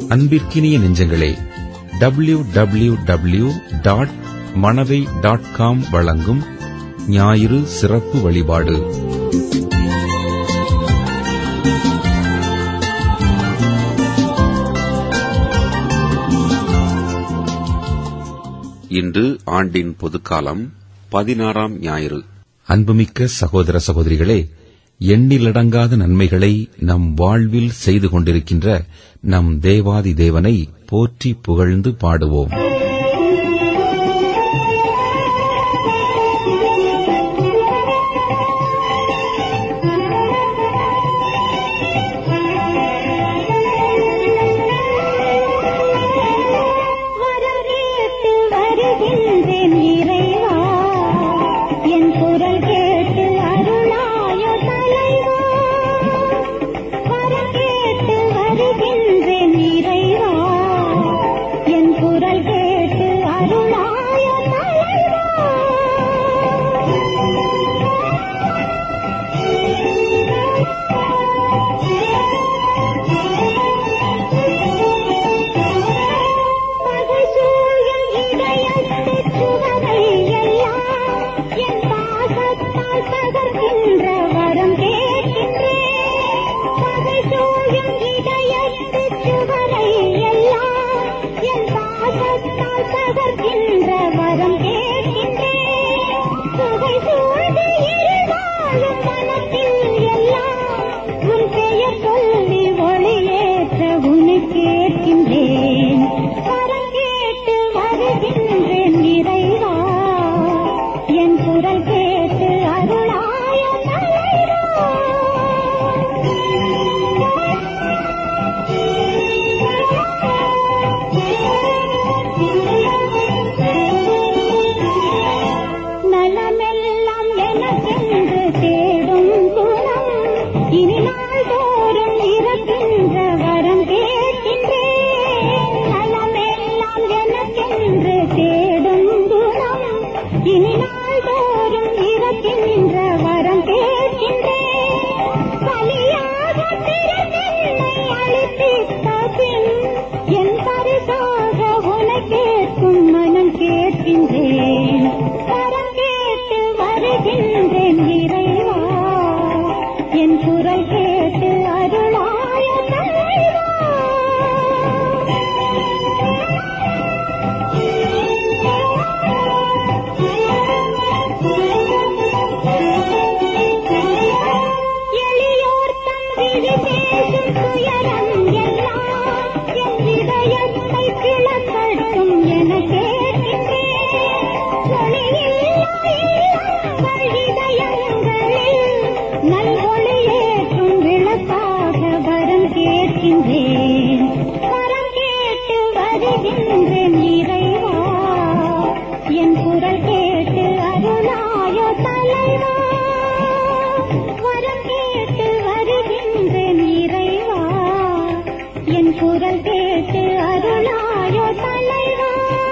அன்பிற்கினிய நெஞ்சங்களே W W W dot Manavai dot com வழங்கும் ஞாயிறு சிறப்பு வழிபாடு இன்று ஆண்டின் பொதுக்காலம் பதினாறாம் ஞாயிறு அன்புமிக்க சகோதர சகோதரிகளே எண்ணிலடங்காத நன்மைகளை நம் வாழ்வில் செய்து கொண்டிருக்கின்ற நம் தேவாதி தேவனை போற்றி புகழ்ந்து பாடுவோம் வரவேற்று வருகின்றேன் இறைவா என் குரல் கேட்டு அருளாய தலைவா வரவேற்று வருகின்றேன் இறைவா என் குரல் கேட்டு அருளாய தலைவா பகைசூழும் இதயத்தைச் சுவரை எல்லாம் என் பாசத்தால் தகர்க்கின்ற வரம் கேட்கின்றேன். பகைசூழும் இதயத்தைச் சுவரை எல்லாம் என் பாசத்தால் தகர்க்கின்ற வரம் கேட்கின்றேன். புகை சூழ்ந்து இருளாளும் மனத்தில் எல்லாம் உன் பெயர் சொல்லி ஒளியேற்ற உன்னை கேட்கின்றேன் வரம் கேட்டு வருகின்றேன் இறைவா என் குரல் கேட்டு அருளாய நலமெல்லாம் எனக்கென்று தேடும் குணம் இனி நாள்தோறும் இருக்கின்ற வரம் கேட்கின்றேன் நலமெல்லாம் எனக்கென்று தேடும் குணம் இனி நாள்தோறும் இருக்கின்ற வரம் கேட்கின்றேன் பலியாக பிறந்தென்னை அளித்திட்ட பின் என் பரிசாக உனை கேட்கும் மனம் கேட்கின்றேன் வரம் கேட்டு வருகின்றேன் இறைவா என் குரல் கேட்டு அருளாய தலைவா எளியோர் தம் விழி பேசும் துயரம் எல்லாம் என் இதயத்தை கிளப்பட்டும் என கேட்கின்றேன் ஒளியில்லா இல்லங்கள் இதயங்களில் நல்வொளியேற்றும் விளக்காக வரம் கேட்கின்றேன் வரம் கேட்டு வருகின்றேன் இறைவா என் குரல் கேட்டு அருளாய தலைவா வரம் கேட்டு வருகின்றேன் இறைவா என் குரல் கேட்டு அருளாய தலைவா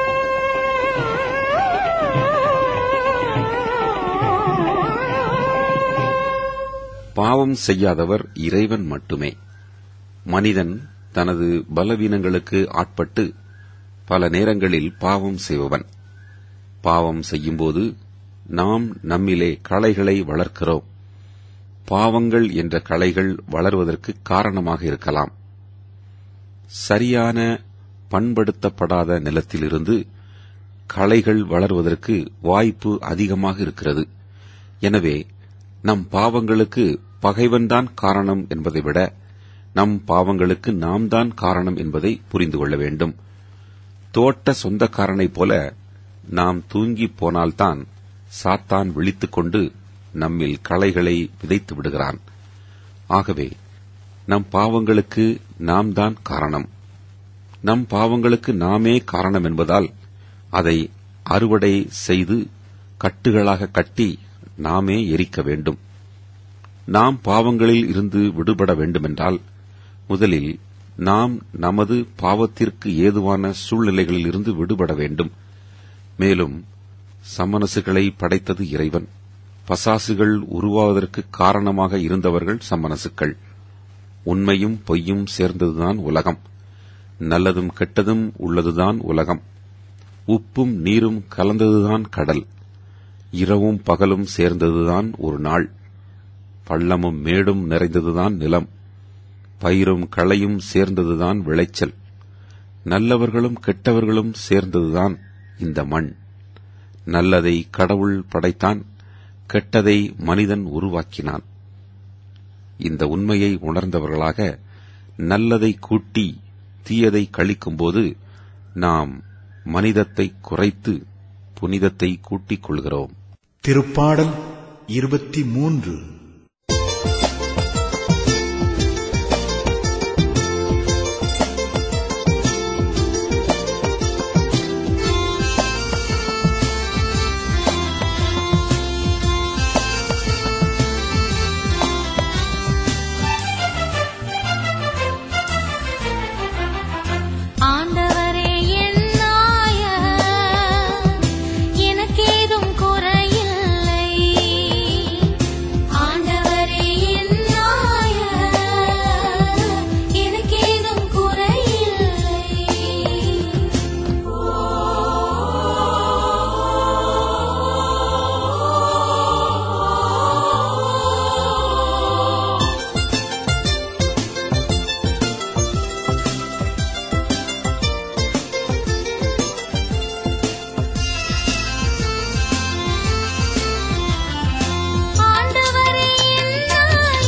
பாவம் செய்யாதவர் இறைவன் மட்டுமே மனிதன் தனது பலவீனங்களுக்கு ஆட்பட்டு பல நேரங்களில் பாவம் செய்பவன் பாவம் செய்யும்போது நாம் நம்மிலே களைகளை வளர்க்கிறோம் பாவங்கள் என்ற களைகள் வளர்வதற்கு காரணமாக இருக்கலாம் சரியான பண்படுத்தப்படாத நிலத்திலிருந்து களைகள் வளர்வதற்கு வாய்ப்பு அதிகமாக இருக்கிறது எனவே நம் பாவங்களுக்கு பகைவன்தான் காரணம் என்பதை விட நம் பாவங்களுக்கு நாம் தான் காரணம் என்பதை புரிந்து கொள்ள வேண்டும் தோட்ட சொந்தக்காரனைப் போல நாம் தூங்கி போனால்தான் சாத்தான் விழித்துக் கொண்டு நம்மில் களைகளை விதைத்து விடுகிறான் ஆகவே நம் பாவங்களுக்கு நாம் தான் காரணம் நம் பாவங்களுக்கு நாமே காரணம் என்பதால் அதை அறுவடை செய்து கட்டுகளாக கட்டி நாமே எரிக்க வேண்டும் நாம் பாவங்களில் இருந்து விடுபட வேண்டுமென்றால் முதலில் நாம் நமது பாவத்திற்கு ஏதுவான சூழ்நிலைகளில் இருந்து விடுபட வேண்டும் மேலும் சமனசுகளை படைத்தது இறைவன் பசாசுகள் உருவாவதற்கு காரணமாக இருந்தவர்கள் சம்மனசுக்கள் உண்மையும் பொய்யும் சேர்ந்ததுதான் உலகம் நல்லதும் கெட்டதும் உள்ளதுதான் உலகம் உப்பும் நீரும் கலந்ததுதான் கடல் இரவும் பகலும் சேர்ந்ததுதான் ஒரு நாள் பள்ளமும் மேடும் நிறைந்ததுதான் நிலம் பயிரும் களையும் சேர்ந்ததுதான் விளைச்சல் நல்லவர்களும் கெட்டவர்களும் சேர்ந்ததுதான் இந்த மண் நல்லதை கடவுள் படைத்தான் கெட்டதை மனிதன் உருவாக்கினான் இந்த உண்மையை உணர்ந்தவர்களாக நல்லதை கூட்டி தீயதை கழிக்கும்போது நாம் மனிதத்தை குறைத்து புனிதத்தை கூட்டிக் கொள்கிறோம் திருப்பாடல் இருபத்தி மூன்று ஆண்டவரே என்னாய எனக்கேதும் குறையில்லை ஆண்டவரே என்னாய எனக்கேதும் குறையில்லை ஆண்டவரே என்னாய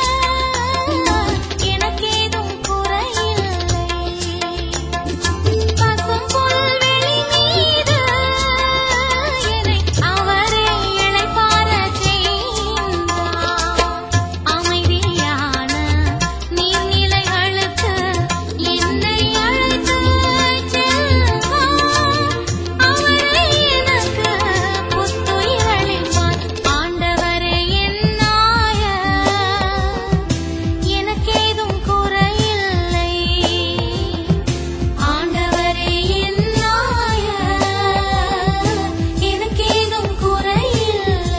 எனக்கேதும் குறையில்லை பசும் புல்வெளி மீது என்னை அவரே இளைப்பாறச் செய்கின்றார் அமைதியான நீர்நிலைகளுக்கு என்னை அழைத்துச் செல்வார் அவரே எனக்கு புத்துயிரளிப்பார் ஆண்டவரே என்னாய எனக்கேதும் குறையில்லை ஆண்டவரே என்னாய எனக்கேதும் குறையில்லை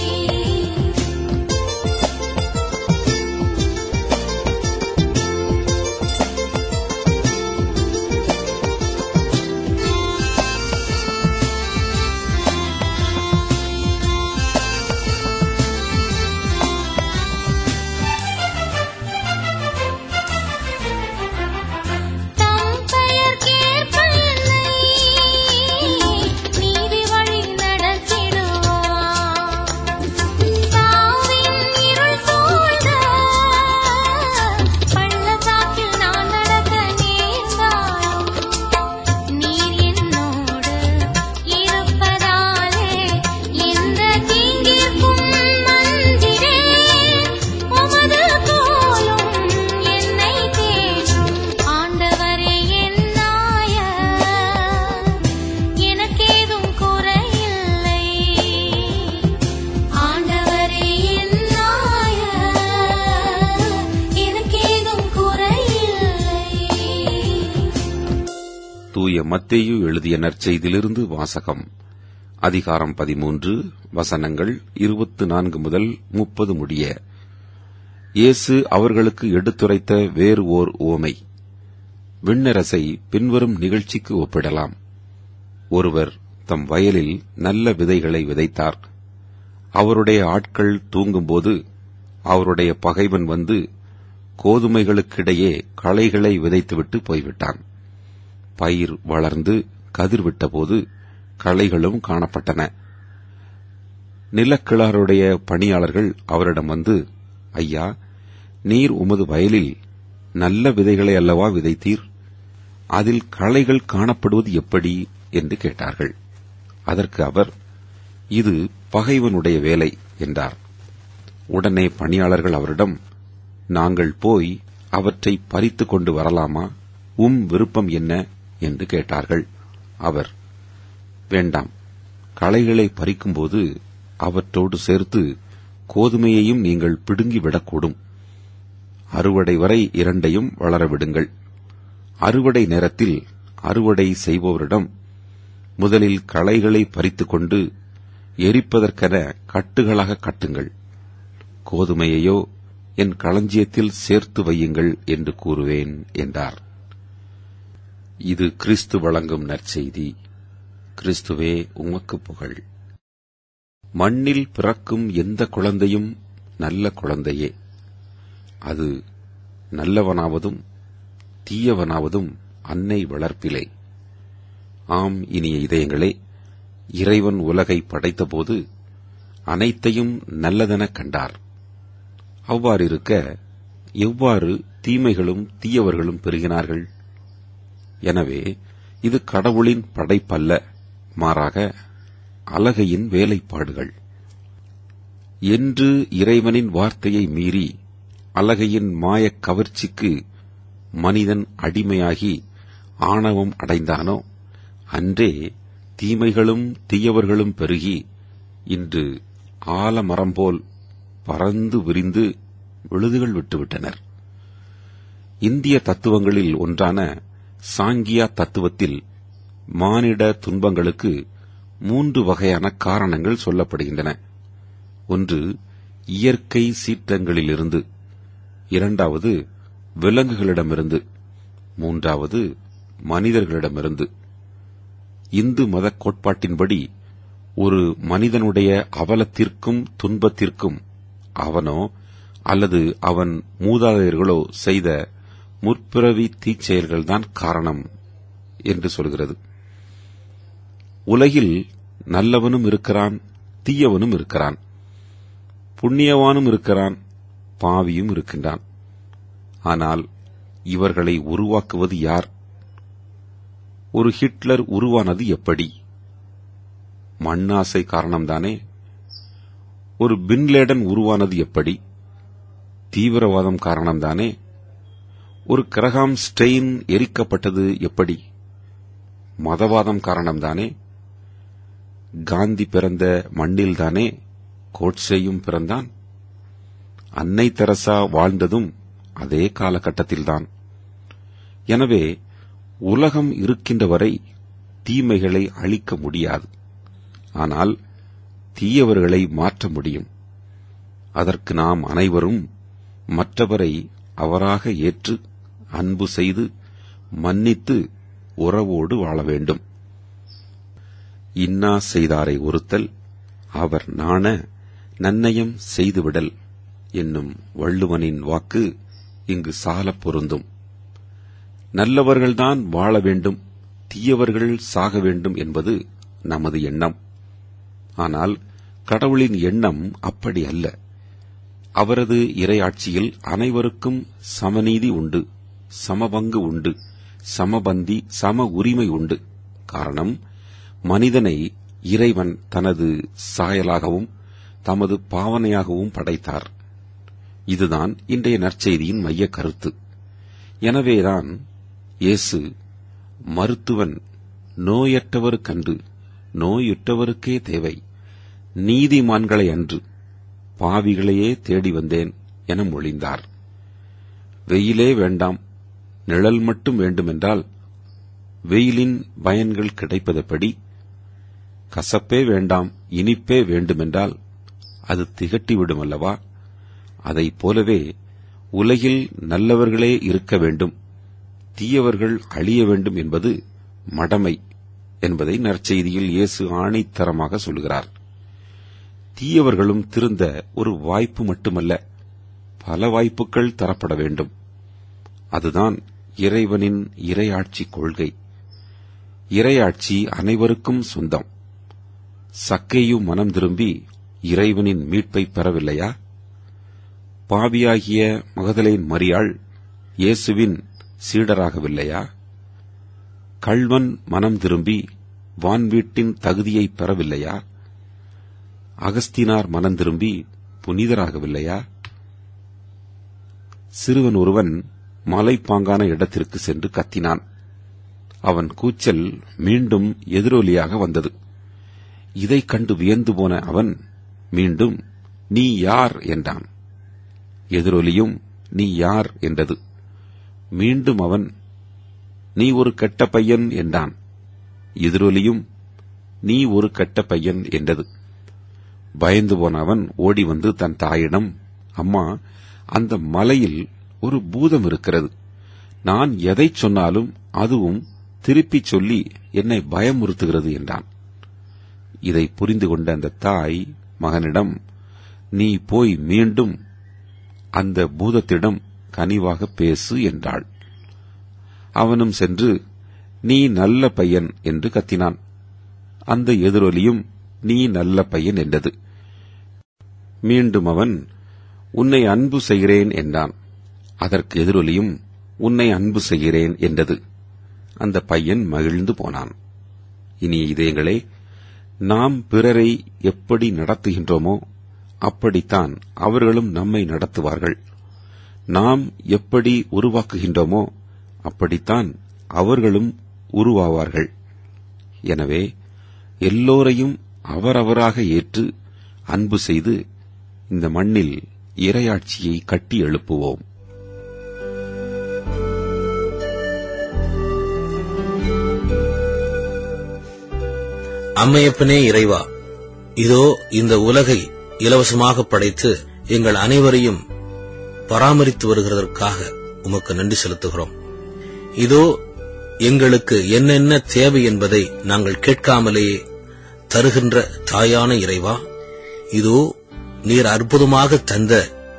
தம் பெயர்க்கேற்ப என்னை நீதி வழி நடத்திடுவார் சாவின் இருள் சூழ்ந்த பள்ளத்தாக்கில் நான் நடக்க நேர்ந்தாலும் நீர் என்னோடு இருப்பதாலே எந்த தீங்கிற்கும் மந்திரேன் உமது கோலும் என்னை தேற்றும் ஆண்டவரே என்னாய எனக்கேதும் குறையில்லை ஆண்டவரே என்னாய எனக்கேதும் குறையில்லை தூய மத்தேயு எழுதிய நற்செய்தியிலிருந்து வாசகம் அதிகாரம் பதிமூன்று வசனங்கள் இருபத்து நான்கு முதல் முப்பது முடிய இயேசு அவர்களுக்கு எடுத்துரைத்த வேறு ஓர் உவமை விண்ணரசை பின்வரும் நிகழ்ச்சிக்கு ஒப்பிடலாம் ஒருவர் தம் வயலில் நல்ல விதைகளை விதைத்தார் அவருடைய ஆட்கள் தூங்கும்போது அவருடைய பகைவன் வந்து கோதுமைகளுக்கிடையே களைகளை விதைத்துவிட்டு போய்விட்டான் பயிர் வளர்ந்து கதிர் விட்டபோது களைகளும் காணப்பட்டன நிலக்கிழாருடைய பணியாளர்கள் அவரிடம் வந்து ஐயா நீர் உமது வயலில் நல்ல விதைகளை அல்லவா விதைத்தீர் அதில் களைகள் காணப்படுவது எப்படி என்று கேட்டார்கள் அதற்கு அவர் இது பகைவனுடைய வேலை என்றார் உடனே பணியாளர்கள் அவரிடம் நாங்கள் போய் அவற்றை பறித்துக் கொண்டு வரலாமா உம் விருப்பம் என்ன என்று கேட்டார்கள் அவர் வேண்டாம் களைகளை பறிக்கும்போது அவற்றோடு சேர்த்து கோதுமையையும் நீங்கள் பிடுங்கிவிடக்கூடும் அறுவடை வரை இரண்டையும் வளரவிடுங்கள் அறுவடை நேரத்தில் அறுவடை செய்பவரிடம் முதலில் களைகளை பறித்துக் கொண்டு எரிப்பதற்கென கட்டுகளாக கட்டுங்கள் கோதுமையையோ என் களஞ்சியத்தில் சேர்த்து வையுங்கள் என்று கூறுவேன் என்றார் இது கிறிஸ்து வழங்கும் நற்செய்தி கிறிஸ்துவே உமக்கு புகழ் மண்ணில் பிறக்கும் எந்த குழந்தையும் நல்ல குழந்தையே அது நல்லவனாவதும் தீயவனாவதும் அன்னை வளர்ப்பிலே ஆம் இனிய இதயங்களே இறைவன் உலகை படைத்தபோது அனைத்தையும் நல்லதெனக் கண்டார் அவ்வாறிருக்க எவ்வாறு தீமைகளும் தீயவர்களும் பெருகினார்கள் எனவே இது கடவுளின் படைப்பல்ல மாறாக அலகையின் வேலைப்பாடுகள் என்று இறைவனின் வார்த்தையை மீறி அலகையின் மாயக் கவர்ச்சிக்கு மனிதன் அடிமையாகி ஆணவம் அடைந்தானோ அன்றே தீமைகளும் தீயவர்களும் பெருகி இன்று ஆலமரம் போல் பறந்து விரிந்து விழுதுகள் விட்டுவிட்டனர் இந்திய தத்துவங்களில் ஒன்றான சாங்கியா தத்துவத்தில் மானிட துன்பங்களுக்கு மூன்று வகையான காரணங்கள் சொல்லப்படுகின்றன ஒன்று இயற்கை சீற்றங்களிலிருந்து இரண்டாவது விலங்குகளிடமிருந்து மூன்றாவது மனிதர்களிடமிருந்து இந்து மத கோட்பாட்டின்படி ஒரு மனிதனுடைய அவலத்திற்கும் துன்பத்திற்கும் அவனோ அல்லது அவன் மூதாதையர்களோ செய்த முற்பிறவி தீச்செயல்கள்தான் காரணம் என்று சொல்கிறது உலகில் நல்லவனும் இருக்கிறான் தீயவனும் இருக்கிறான் புண்ணியவானும் இருக்கிறான் பாவியும் இருக்கின்றான் ஆனால் இவர்களை உருவாக்குவது யார் ஒரு ஹிட்லர் உருவானது எப்படி மண்ணாசை காரணம்தானே ஒரு பின்லேடன் உருவானது எப்படி தீவிரவாதம் காரணம்தானே ஒரு கிரகாம் ஸ்டெயின் எரிக்கப்பட்டது எப்படி மதவாதம் காரணம்தானே காந்தி பிறந்த மண்ணில்தானே கோட்சேயும் பிறந்தான் அன்னை தெரசா வாழ்ந்ததும் அதே காலகட்டத்தில்தான் எனவே உலகம் இருக்கின்ற வரை தீமைகளை அழிக்க முடியாது ஆனால் தீயவர்களை மாற்ற முடியும் அதற்கு நாம் அனைவரும் மற்றவரை அவராக ஏற்று அன்பு செய்து மன்னித்து உறவோடு வாழ வேண்டும் இன்னா செய்தாரை ஒருத்தல் அவர் நாண நன்னயம் செய்துவிடல் என்னும் வள்ளுவனின் வாக்கு இங்கு சாலப் பொருந்தும் நல்லவர்கள்தான் வாழ வேண்டும் தீயவர்கள் சாக வேண்டும் என்பது நமது எண்ணம் ஆனால் கடவுளின் எண்ணம் அப்படி அல்ல அவரது இறையாட்சியில் அனைவருக்கும் சமநீதி உண்டு சமபங்கு உண்டு சமபந்தி சம உரிமை உண்டு காரணம் மனிதனை இறைவன் தனது சாயலாகவும் தமது பாவனையாகவும் படைத்தார் இதுதான் இன்றைய நற்செய்தியின் மைய கருத்து எனவேதான் இயேசு மருத்துவன் நோயற்றவருக்கன்று நோயுற்றவருக்கே தேவை நீதிமான்களை அன்று பாவிகளையே தேடி வந்தேன் என மொழிந்தார் வெயிலே வேண்டாம் நிழல் மட்டும் வேண்டுமென்றால் வெயிலின் பயன்கள் கிடைப்பதெப்படி கசப்பே வேண்டாம் இனிப்பே வேண்டுமென்றால் அது திகட்டிவிடும் அல்லவா அதைப் போலவே உலகில் நல்லவர்களே இருக்க வேண்டும் தீயவர்கள் அழிய வேண்டும் என்பது மடமை என்பதை நற்செய்தியில் இயேசு ஆணைத்தரமாக சொல்கிறார் தீயவர்களும் திருந்த ஒரு வாய்ப்பு மட்டுமல்ல பல வாய்ப்புகள் தரப்பட வேண்டும் அதுதான் இறைவனின் இறையாட்சி கொள்கை இறையாட்சி அனைவருக்கும் சொந்தம் சக்கையு மனம் திரும்பி இறைவனின் மீட்பை பெறவில்லையா பாவியாகிய மகதலேன் மரியாள் இயேசுவின் சீடராகவில்லையா கள்வன் மனம் திரும்பி வான்வீட்டின் தகுதியை பெறவில்லையா அகஸ்தினார் மனம் திரும்பி புனிதராகவில்லையா சிறுவன் ஒருவன் மலைப்பாங்கான இடத்திற்கு சென்று கத்தினான் அவன் கூச்சல் மீண்டும் எதிரொலியாக வந்தது இதைக் கண்டு வியந்து போன அவன் மீண்டும் நீ யார் என்றான் எதிரொலியும் நீ யார் என்றது மீண்டும் அவன் நீ ஒரு கெட்ட பையன் என்றான் எதிரொலியும் நீ ஒரு கெட்ட பையன் என்றது பயந்து போன அவன் ஓடி வந்து தன் தாயிடம் அம்மா அந்த மலையில் ஒரு பூதம் இருக்கிறது நான் எதைச் சொன்னாலும் அதுவும் திருப்பிச் சொல்லி என்னை பயமுறுத்துகிறது என்றான் இதை புரிந்து கொண்ட அந்த தாய் மகனிடம் நீ போய் மீண்டும் அந்த பூதத்திடம் கனிவாக பேசு என்றாள் அவனும் சென்று நீ நல்ல பையன் என்று கத்தினான் அந்த எதிரொலியும் நீ நல்ல பையன் என்றது மீண்டும் அவன் உன்னை அன்பு செய்கிறேன் என்றான் அதற்கு எதிரொலியும் உன்னை அன்பு செய்கிறேன் என்றது அந்த பையன் மகிழ்ந்து போனான் இனி இதயங்களே நாம் பிறரை எப்படி நடத்துகின்றோமோ அப்படித்தான் அவர்களும் நம்மை நடத்துவார்கள் நாம் எப்படி உருவாக்குகின்றோமோ அப்படித்தான் அவர்களும் உருவாவார்கள் எனவே எல்லோரையும் அவரவராக ஏற்று அன்பு செய்து இந்த மண்ணில் இரையாட்சியை கட்டி எழுப்புவோம் அம்மையப்பனே இறைவா இதோ இந்த உலகை இலவசமாக படைத்து எங்கள் அனைவரையும் பராமரித்து வருகிறதற்காக உமக்கு நன்றி செலுத்துகிறோம் இதோ எங்களுக்கு என்னென்ன தேவை என்பதை நாங்கள் கேட்காமலேயே தருகின்ற தாயான இறைவா இதோ நீர் அற்புதமாக தந்த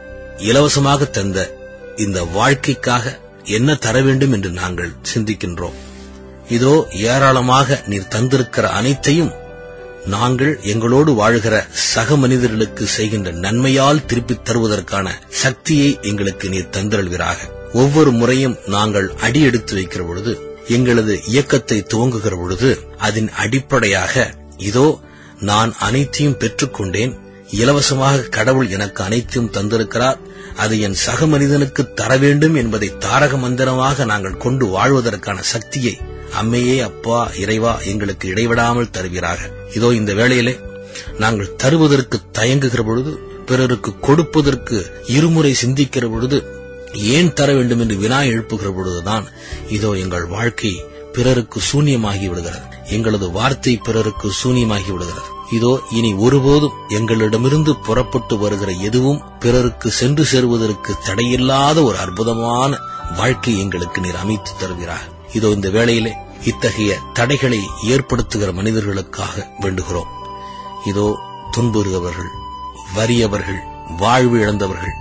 இலவசமாக தந்த இந்த வாழ்க்கைக்காக என்ன தர வேண்டும் என்று நாங்கள் சிந்திக்கின்றோம் இதோ ஏராளமாக நீர் தந்திருக்கிற அனைத்தையும் நாங்கள் எங்களோடு வாழ்கிற சக மனிதர்களுக்கு செய்கின்ற நன்மையால் திருப்பித் தருவதற்கான சக்தியை எங்களுக்கு நீர் தந்திரல்வீராக ஒவ்வொரு முறையும் நாங்கள் அடி எடுத்து வைக்கிற பொழுது எங்களது இயக்கத்தை துவங்குகிற பொழுது அதன் அடிப்படையாக இதோ நான் அனைத்தையும் பெற்றுக்கொண்டேன் இலவசமாக கடவுள் எனக்கு அனைத்தையும் தந்திருக்கிறார் அதை என் சக மனிதனுக்கு தர வேண்டும் என்பதை தாரக மந்திரமாக நாங்கள் கொண்டு வாழ்வதற்கான சக்தியை அம்மையே அப்பா இறைவா எங்களுக்கு இடைவிடாமல் தருவீராக இதோ இந்த வேளையிலே நாங்கள் தருவதற்கு தயங்குகிற பொழுது பிறருக்கு கொடுப்பதற்கு இருமுறை சிந்திக்கிற பொழுது ஏன் தர வேண்டும் என்று வினா எழுப்புகிற பொழுதுதான் இதோ எங்கள் வாழ்க்கை பிறருக்கு சூன்யமாகி விடுகிறது எங்களது வார்த்தை பிறருக்கு சூன்யமாகி விடுகிறது இதோ இனி ஒருபோதும் எங்களிடமிருந்து புறப்பட்டு வருகிற எதுவும் பிறருக்கு சென்று சேருவதற்கு தடையில்லாத ஒரு அற்புதமான வாழ்க்கை எங்களுக்கு நீர் அமைத்து தருகிறார் இதோ இந்த வேளையிலே இத்தகைய தடைகளை ஏற்படுத்துகிற மனிதர்களுக்காக வேண்டுகிறோம் இதோ துன்புறுகிறவர்கள் வறியவர்கள் வாழ்வு இழந்தவர்கள்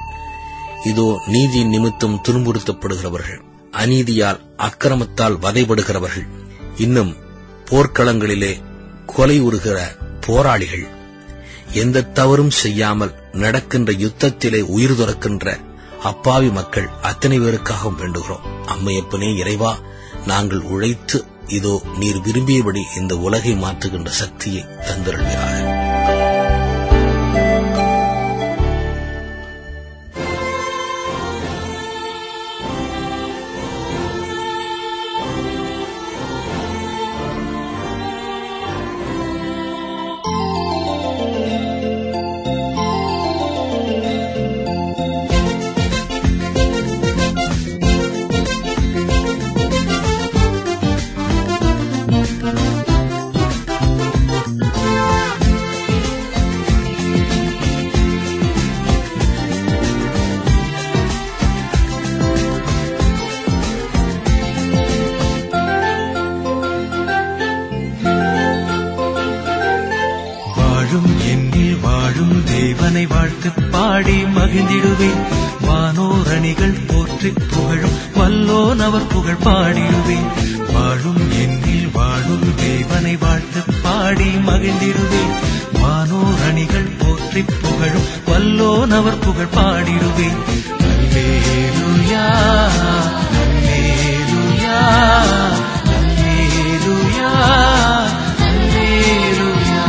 இதோ நீதியின் நிமித்தம் துன்புறுத்தப்படுகிறவர்கள் அநீதியால் அக்கிரமத்தால் வதைபடுகிறவர்கள் இன்னும் போர்க்களங்களிலே கொலை உறுகிற போராளிகள் எந்த தவறும் செய்யாமல் நடக்கின்ற யுத்தத்திலே உயிர் துறக்கின்ற அப்பாவி மக்கள் அத்தனை பேருக்காகவும் வேண்டுகிறோம் அம்மையப்பனே இறைவா நாங்கள் உழைத்து இதோ நீர் விரும்பியபடி இந்த உலகை மாற்றுகின்ற சக்தியை தந்திருக்கிறார்கள் வாழும் என்னில் வாழும் தேவனை வாழ்த்து பாடி மகிழ்ந்திடுவேன் வானோரணிகள் போற்றி புகழும் வல்லோன் அவர் புகழ் பாடிடுவேன் வாழும் என்னில் வாழும் தேவனை வாழ்த்து பாடி மகிழ்ந்திடுவேன் வானோரணிகள் போற்றி புகழும் வல்லோன் அவர் புகழ் பாடிடுவேன் அல்லேலூயா அல்லேலூயா அல்லேலூயா அல்லேலூயா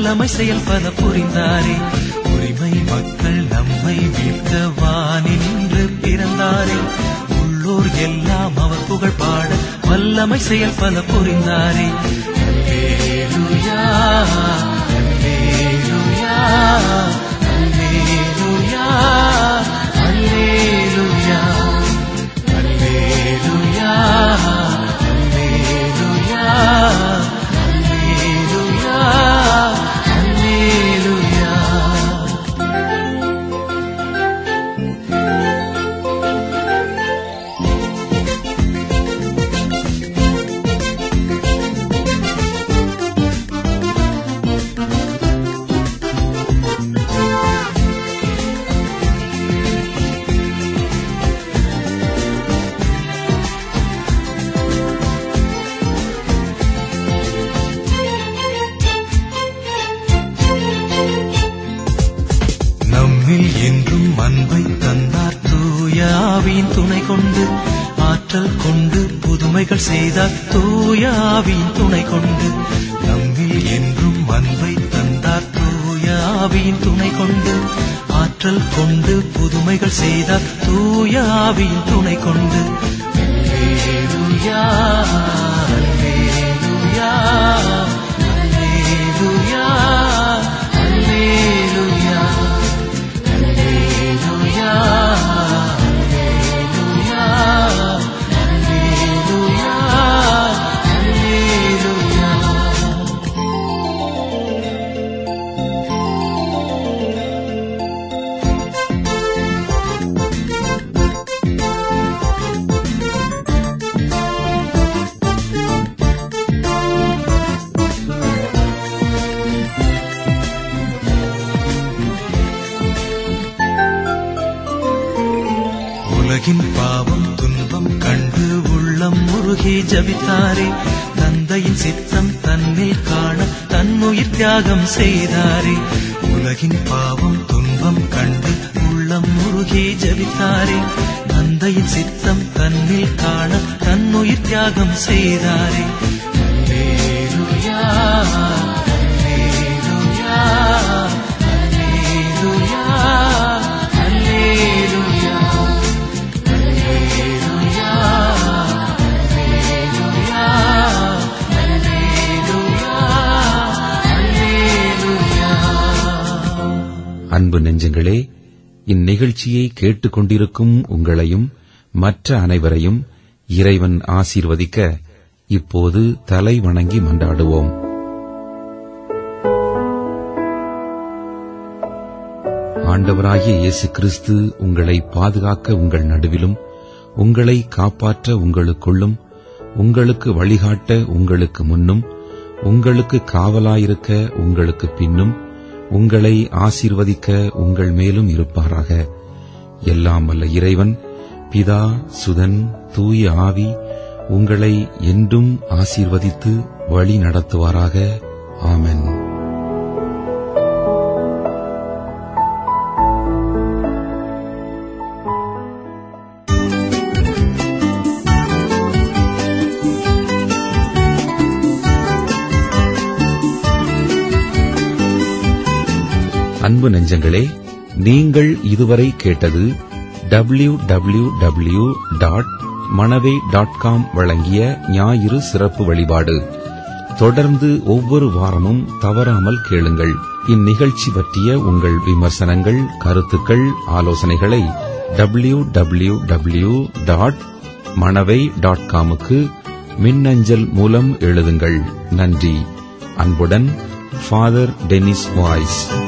வல்லமை செயல் பல புரிந்தாரே உரிமை மக்கள் நம்மை மீட்க வானின்று பிறந்தாரே உள்ளோர் எல்லாம் அவர் புகழ் பாட வல்லமை செயல் பல புரிந்தாரே அல்லேலூயா அல்லேலூயா அல்லேலூயா அல்லேலூயா அல்லேலூயா அல்லேலூயா அல்லேலூயா அல்லேலூயா நம்மில் என்றும் அன்பை தந்தார் தூய ஆவியின் துணை கொண்டு ஆற்றல் கொண்டு புதுமைகள் செய்தார் தூய ஆவியின் துணை கொண்டு நம்மில் என்றும் அன்பை தந்தார் தூய ஆவியின் துணை கொண்டு ஆற்றல் கொண்டு புதுமைகள் செய்தார் தூய ஆவியின் துணை கொண்டு அல்லேலூயா அல்லேலூயா அல்லேலூயா அல்லேலூயா Alleluia, Alleluia, Alleluia, Alleluia. உலகின் பாவம் துன்பம் கண்டு உள்ளம் முருகி ஜபித்தாரே தந்தையின் சித்தம் தன்னில் காண தன்னுயிர் தியாகம் செய்தாரே உலகின் பாவம் துன்பம் கண்டு உள்ளம் முருகி ஜபித்தாரே தந்தையின் சித்தம் தன்னில் காண தன்னுயிர் தியாகம் செய்தாரே அல்லேலூயா அல்லேலூயா அல்லேலூயா அல்லேலூயா Alleluia, Alleluia, Alleluia. அன்பு நெஞ்சங்களே இந்நிகழ்ச்சியை கேட்டுக்கொண்டிருக்கும் உங்களையும் மற்ற அனைவரையும் இறைவன் ஆசீர்வதிக்க இப்போது தலை வணங்கி மன்றாடுவோம் ஆண்டவராகிய இயேசு கிறிஸ்து உங்களை பாதுகாக்க உங்கள் நடுவிலும் உங்களை காப்பாற்ற உங்களுக்குள்ளும் உங்களுக்கு வழிகாட்ட உங்களுக்கு முன்னும் உங்களுக்கு காவலாயிருக்க உங்களுக்கு பின்னும் உங்களை ஆசீர்வதிக்க உங்கள் மேலும் இருப்பாராக எல்லாம் வல்ல இறைவன் பிதா சுதன் தூய ஆவி உங்களை என்றும் ஆசீர்வதித்து வழி நடத்துவாராக ஆமென் அன்பு நெஞ்சங்களே நீங்கள் இதுவரை கேட்டது W W W dot Manavai dot com வழங்கிய ஞாயிறு சிறப்பு வழிபாடு தொடர்ந்து ஒவ்வொரு வாரமும் தவறாமல் கேளுங்கள் இந்நிகழ்ச்சி பற்றிய உங்கள் விமர்சனங்கள் கருத்துக்கள் ஆலோசனைகளை W W W dot Manavai dot காமுக்கு மின்னஞ்சல் மூலம் எழுதுங்கள் நன்றி அன்புடன் ஃபாதர் டெனிஸ் வாய்ஸ்